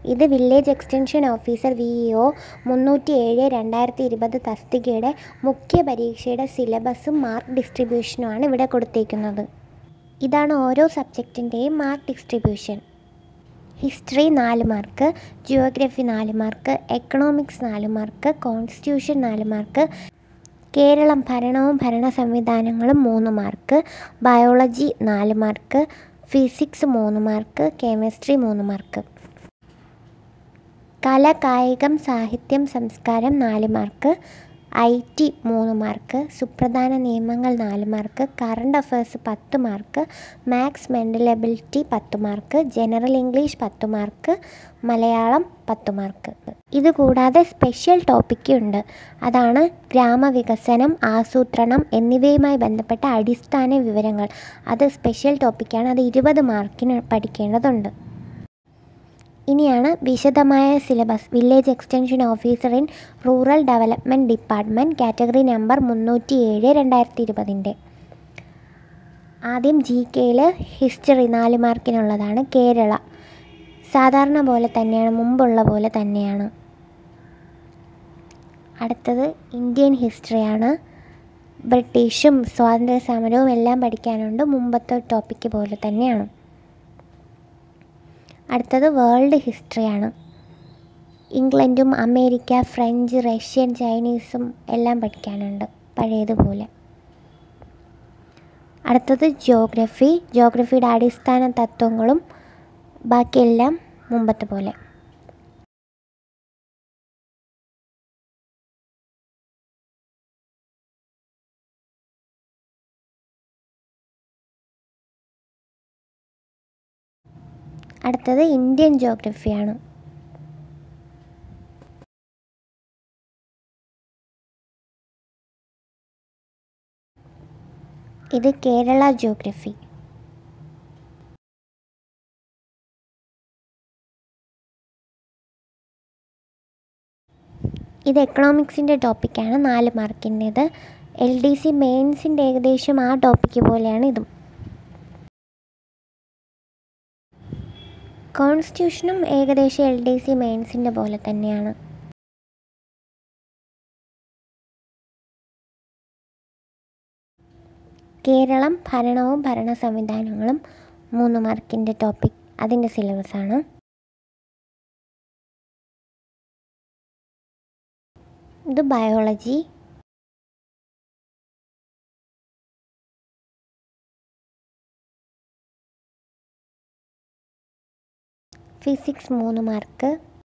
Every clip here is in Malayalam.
ഇത് village extension officer V E O മുന്നൂറ്റി ഏഴ് രണ്ടായിരത്തി ഇരുപത് തസ്തികയുടെ മുഖ്യ പരീക്ഷയുടെ സിലബസും മാർക്ക് ഡിസ്ട്രിബ്യൂഷനുമാണ് ഇവിടെ കൊടുത്തേക്കുന്നത് ഇതാണ് ഓരോ സബ്ജക്റ്റിൻ്റെയും മാർക്ക് ഡിസ്ട്രിബ്യൂഷൻ ഹിസ്റ്ററി നാല് മാർക്ക് ജിയോഗ്രഫി നാല് മാർക്ക് എക്കണോമിക്സ് നാല് മാർക്ക് കോൺസ്റ്റിറ്റ്യൂഷൻ നാല് മാർക്ക് കേരളം ഭരണവും ഭരണ സംവിധാനങ്ങളും മൂന്ന് മാർക്ക് ബയോളജി നാല് മാർക്ക് ഫിസിക്സ് മൂന്ന് മാർക്ക് കെമിസ്ട്രി മൂന്ന് മാർക്ക് കല കായികം സാഹിത്യം സംസ്കാരം നാല് മാർക്ക് ഐ ടി മൂന്ന് മാർക്ക് സുപ്രധാന നിയമങ്ങൾ നാല് മാർക്ക് കറണ്ട് അഫയേഴ്സ് പത്ത് മാർക്ക് മാത്സ് മെൻ്റൽ എബിലിറ്റി പത്ത് മാർക്ക് ജനറൽ ഇംഗ്ലീഷ് പത്ത് മാർക്ക് മലയാളം പത്ത് മാർക്ക് ഇതുകൂടാതെ സ്പെഷ്യൽ ടോപ്പിക്ക് ഉണ്ട് അതാണ് ഗ്രാമവികസനം ആസൂത്രണം എന്നിവയുമായി ബന്ധപ്പെട്ട അടിസ്ഥാന വിവരങ്ങൾ അത് സ്പെഷ്യൽ ടോപ്പിക്കാണ് അത് ഇരുപത് മാർക്കിന് പഠിക്കേണ്ടതുണ്ട് ഇനിയാണ് വിശദമായ syllabus village extension officer in rural development department category number മുന്നൂറ്റി ഏഴ് രണ്ടായിരത്തി ഇരുപതിൻ്റെ ആദ്യം ജി കെയിൽ ഹിസ്റ്ററി നാല് മാർക്കിനുള്ളതാണ് കേരള സാധാരണ പോലെ തന്നെയാണ് മുമ്പുള്ള പോലെ തന്നെയാണ് അടുത്തത് ഇന്ത്യൻ ഹിസ്റ്ററിയാണ് ബ്രിട്ടീഷും സ്വാതന്ത്ര്യ സമരവും എല്ലാം പഠിക്കാനുണ്ട് മുമ്പത്തെ ടോപ്പിക്ക് പോലെ തന്നെയാണ് അടുത്തത് വേൾഡ് ഹിസ്റ്ററിയാണ് ഇംഗ്ലണ്ടും അമേരിക്ക ഫ്രഞ്ച് റഷ്യൻ ചൈനീസും എല്ലാം പഠിക്കാനുണ്ട് പഴയതുപോലെ അടുത്തത് ജോഗ്രഫി ജോഗ്രഫിയുടെ അടിസ്ഥാന തത്വങ്ങളും ബാക്കിയെല്ലാം മുമ്പത്തെ പോലെ അടുത്തത് ഇന്ത്യൻ ജോഗ്രഫിയാണ് ഇത് കേരള ജോഗ്രഫി ഇത് എക്കണോമിക്സിൻ്റെ ടോപ്പിക്കാണ് നാല് മാർക്കിൻ്റേത് എൽ ഡി സി മെയിൻസിൻ്റെ ഏകദേശം ആ ടോപ്പിക്ക് പോലെയാണ് ഇതും കോൺസ്റ്റിറ്റ്യൂഷനും ഏകദേശം എൽ ഡി സി മെയിൻസിൻ്റെ പോലെ തന്നെയാണ് കേരളം ഭരണവും ഭരണ സംവിധാനങ്ങളും മൂന്ന് മാർക്കിൻ്റെ ടോപ്പിക് അതിൻ്റെ സിലബസാണ് ഇത് ബയോളജി ഫിസിക്സ് മൂന്ന് മാർക്ക്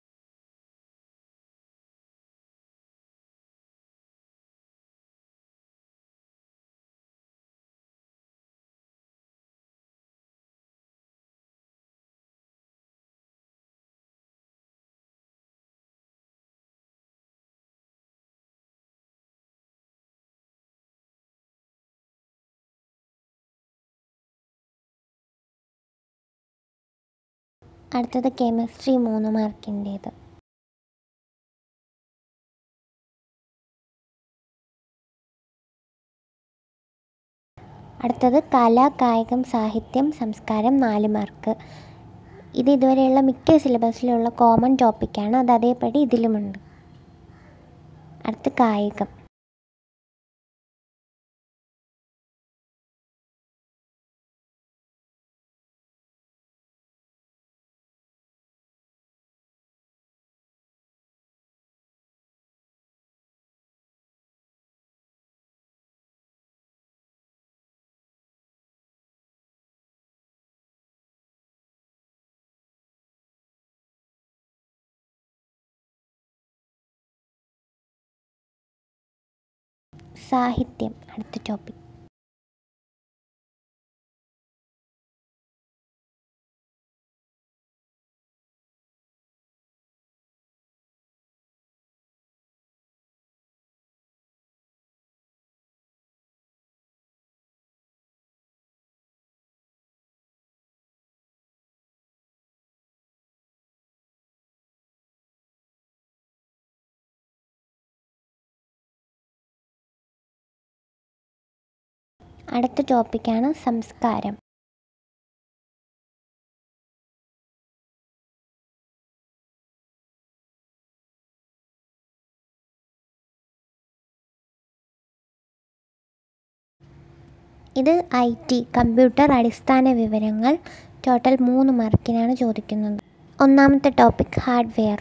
അടുത്തത് കെമിസ്ട്രി മൂന്ന് മാർക്കിൻ്റേത് അടുത്തത് കല കായികം സാഹിത്യം സംസ്കാരം നാല് മാർക്ക് ഇത് ഇതുവരെയുള്ള മിക്ക സിലബസിലുള്ള കോമൺ ടോപ്പിക്കാണ് അത് അതേപടി ഇതിലുമുണ്ട് അടുത്ത് കായികം സാഹിത്യം അടുത്ത ടോപ്പിക് അടുത്ത ടോപ്പിക്കാണ് സംസ്കാരം ഇത് ഐ ടി കമ്പ്യൂട്ടർ അടിസ്ഥാന വിവരങ്ങൾ ടോട്ടൽ മൂന്ന് മാർക്കിനാണ് ചോദിക്കുന്നത് ഒന്നാമത്തെ ടോപ്പിക് ഹാർഡ്വെയർ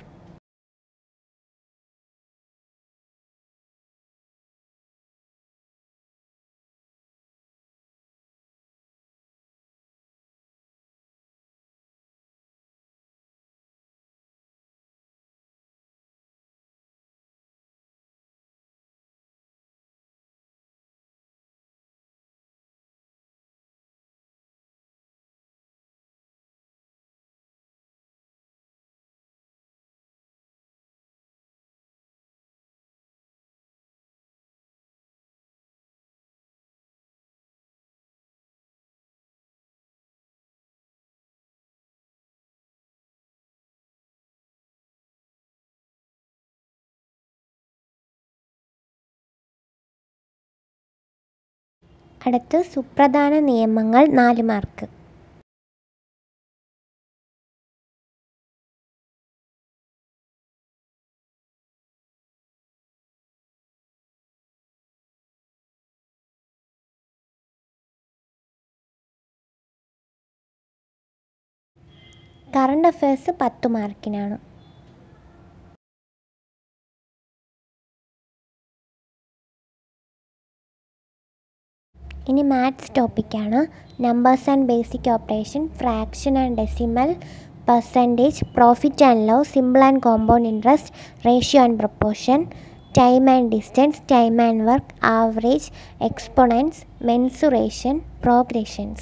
അടുത്ത് സുപ്രധാന നിയമങ്ങൾ നാല് മാർക്ക് കറണ്ട് അഫയേഴ്സ് പത്ത് മാർക്കിനാണ് ഇനി മാത്സ് ടോപ്പിക്കാണ് numbers and basic operation fraction and decimal percentage profit and loss simple and compound interest ratio and proportion time and distance time and work average exponents mensuration progressions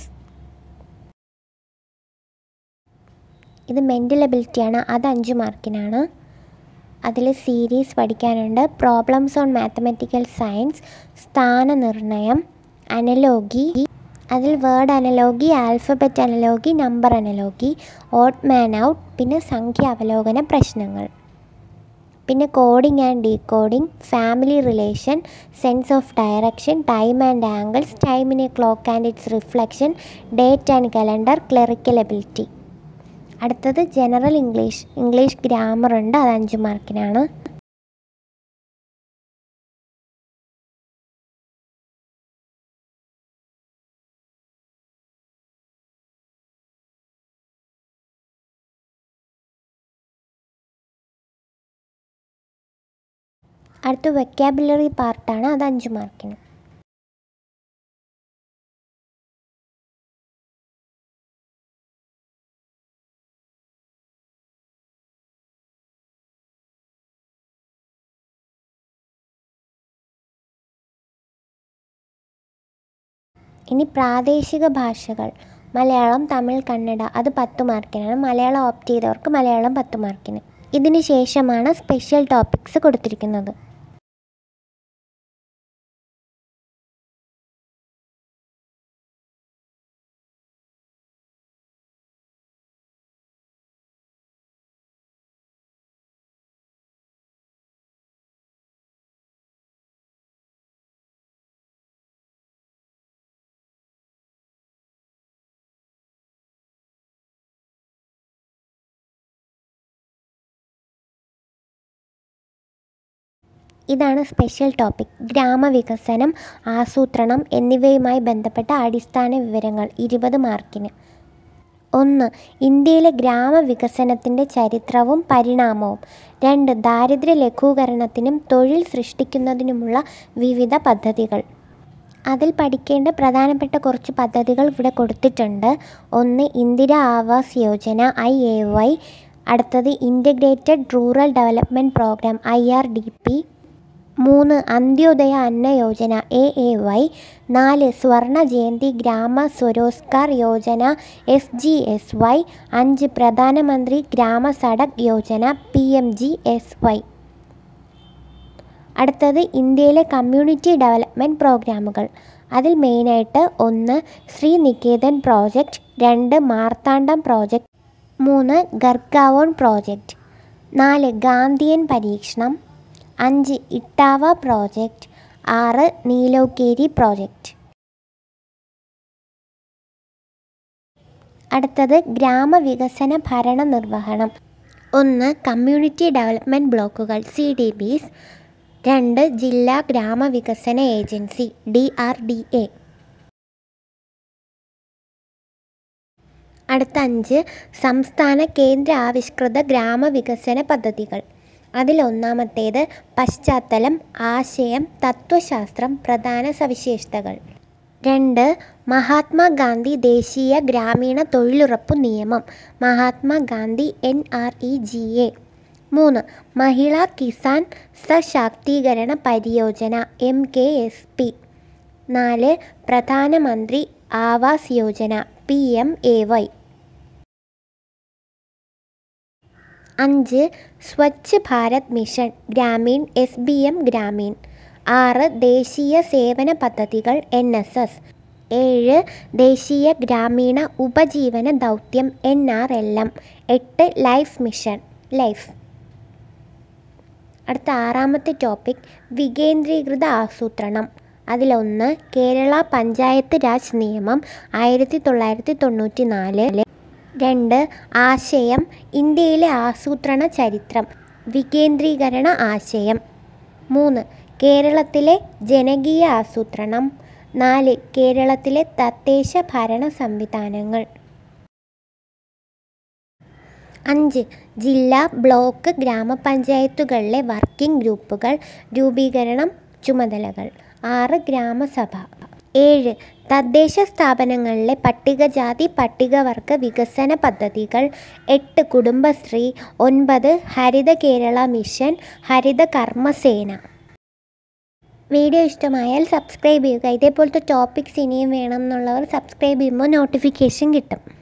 ഇത് മെൻ്റൽ എബിലിറ്റിയാണ് അത് അഞ്ച് മാർക്കിനാണ് അതിൽ സീരീസ് പഠിക്കാനുണ്ട് പ്രോബ്ലംസ് ഓൺ മാത്തമെറ്റിക്കൽ സയൻസ് സ്ഥാനനിർണയം അനലോഗി അതിൽ word analogy alphabet analogy number analogy odd man out പിന്നെ സംഖ്യ അവലോകന പ്രശ്നങ്ങൾ പിന്നെ coding and decoding family relation sense of direction time and angles time in a clock and its reflection date and calendar clerical ability അടുത്തത് ജനറൽ ഇംഗ്ലീഷ് ഇംഗ്ലീഷ് ഗ്രാമർ ഉണ്ട് അത് അഞ്ച് മാർക്കിനാണ് അടുത്ത വെക്കാബുലറി പാർട്ടാണ് അത് അഞ്ച് മാർക്കിന് ഇനി പ്രാദേശിക ഭാഷകൾ മലയാളം തമിഴ് കന്നഡ അത് പത്ത് മാർക്കിനാണ് മലയാളം ഓപ്റ്റ് ചെയ്തവർക്ക് മലയാളം പത്ത് മാർക്കിന് ഇതിന് ശേഷമാണ് സ്പെഷ്യൽ ടോപ്പിക്സ് കൊടുത്തിരിക്കുന്നത് ഇതാണ് സ്പെഷ്യൽ ടോപ്പിക് ഗ്രാമവികസനം ആസൂത്രണം എന്നിവയുമായി ബന്ധപ്പെട്ട അടിസ്ഥാന വിവരങ്ങൾ ഇരുപത് മാർക്കിന് ഒന്ന് ഇന്ത്യയിലെ ഗ്രാമവികസനത്തിൻ്റെ ചരിത്രവും പരിണാമവും രണ്ട് ദാരിദ്ര്യ ലഘൂകരണത്തിനും തൊഴിൽ സൃഷ്ടിക്കുന്നതിനുമുള്ള വിവിധ പദ്ധതികൾ അതിൽ പഠിക്കേണ്ട പ്രധാനപ്പെട്ട കുറച്ച് പദ്ധതികൾ ഇവിടെ കൊടുത്തിട്ടുണ്ട് ഒന്ന് Indira Awas Yojana I A Y അടുത്തത് integrated rural development programme I R D P മൂന്ന് Antyodaya Anna Yojana A A Y നാല് Swarna Jayanti Grama Swarozgar Yojana S G S Y അഞ്ച് Pradhan Mantri Grama Sadak Yojana P M G S Y അടുത്തത് ഇന്ത്യയിലെ കമ്മ്യൂണിറ്റി ഡെവലപ്മെൻറ്റ് പ്രോഗ്രാമുകൾ അതിൽ മെയിനായിട്ട് ഒന്ന് ശ്രീ നികേതൻ പ്രോജക്റ്റ് രണ്ട് മാർത്താണ്ഡം പ്രോജക്റ്റ് മൂന്ന് ഗർഗാവോൺ പ്രോജക്റ്റ് നാല് ഗാന്ധിയൻ പരീക്ഷണം അഞ്ച് ഇട്ടാവ പ്രോജക്റ്റ് ആറ് നീലോക്കേരി പ്രോജക്റ്റ് അടുത്തത് ഗ്രാമവികസന ഭരണ നിർവഹണം ഒന്ന് കമ്മ്യൂണിറ്റി ഡെവലപ്മെൻറ്റ് ബ്ലോക്കുകൾ സി ഡി ബിസ് രണ്ട് ജില്ലാ ഗ്രാമവികസന agency D R D A അടുത്ത അഞ്ച് സംസ്ഥാന കേന്ദ്ര ആവിഷ്കൃത ഗ്രാമവികസന പദ്ധതികൾ അതിലൊന്നാമത്തേത് പശ്ചാത്തലം ആശയം തത്വശാസ്ത്രം പ്രധാന സവിശേഷതകൾ രണ്ട് മഹാത്മാഗാന്ധി ദേശീയ ഗ്രാമീണ തൊഴിലുറപ്പു നിയമം Mahatma Gandhi N R E G A മൂന്ന് Mahila Kisan Sashaktikaran Pariyojana M K S P നാല് Pradhan Mantri Awas Yojana P M A Y അഞ്ച് Swachh Bharat mission Gramin S B M Gramin ആറ് ദേശീയ സേവന പദ്ധതികൾ എൻ എസ് എസ് ഏഴ് ദേശീയ ഗ്രാമീണ ഉപജീവന ദൗത്യം എൻ ആർ എൽ എം എട്ട് ലൈഫ് മിഷൻ ലൈഫ് അടുത്ത ആറാമത്തെ ടോപ്പിക് വികേന്ദ്രീകൃത ആസൂത്രണം അതിലൊന്ന് കേരള പഞ്ചായത്ത് രാജ് നിയമം ആയിരത്തി തൊള്ളായിരത്തി തൊണ്ണൂറ്റി നാല് രണ്ട് ആശയം ഇന്ത്യയിലെ ആസൂത്രണ ചരിത്രം വികേന്ദ്രീകരണ ആശയം മൂന്ന് കേരളത്തിലെ ജനകീയ ആസൂത്രണം നാല് കേരളത്തിലെ തദ്ദേശ ഭരണ സംവിധാനങ്ങൾ അഞ്ച് ജില്ലാ ബ്ലോക്ക് ഗ്രാമപഞ്ചായത്തുകളിലെ വർക്കിംഗ് ഗ്രൂപ്പുകൾ രൂപീകരണം ചുമതലകൾ ആറ് ഗ്രാമസഭ ഏഴ് തദ്ദേശ സ്ഥാപനങ്ങളിലെ പട്ടികജാതി പട്ടികവർഗ വികസന പദ്ധതികൾ എട്ട് കുടുംബശ്രീ ഒൻപത് ഹരിത കേരള മിഷൻ ഹരിത കർമ്മസേന വീഡിയോ ഇഷ്ടമായാൽ സബ്സ്ക്രൈബ് ചെയ്യുക ഇതേപോലത്തെ ടോപ്പിക്സ് ഇനിയും വേണം എന്നുള്ളവർ സബ്സ്ക്രൈബ് ചെയ്യുമ്പോൾ നോട്ടിഫിക്കേഷൻ കിട്ടും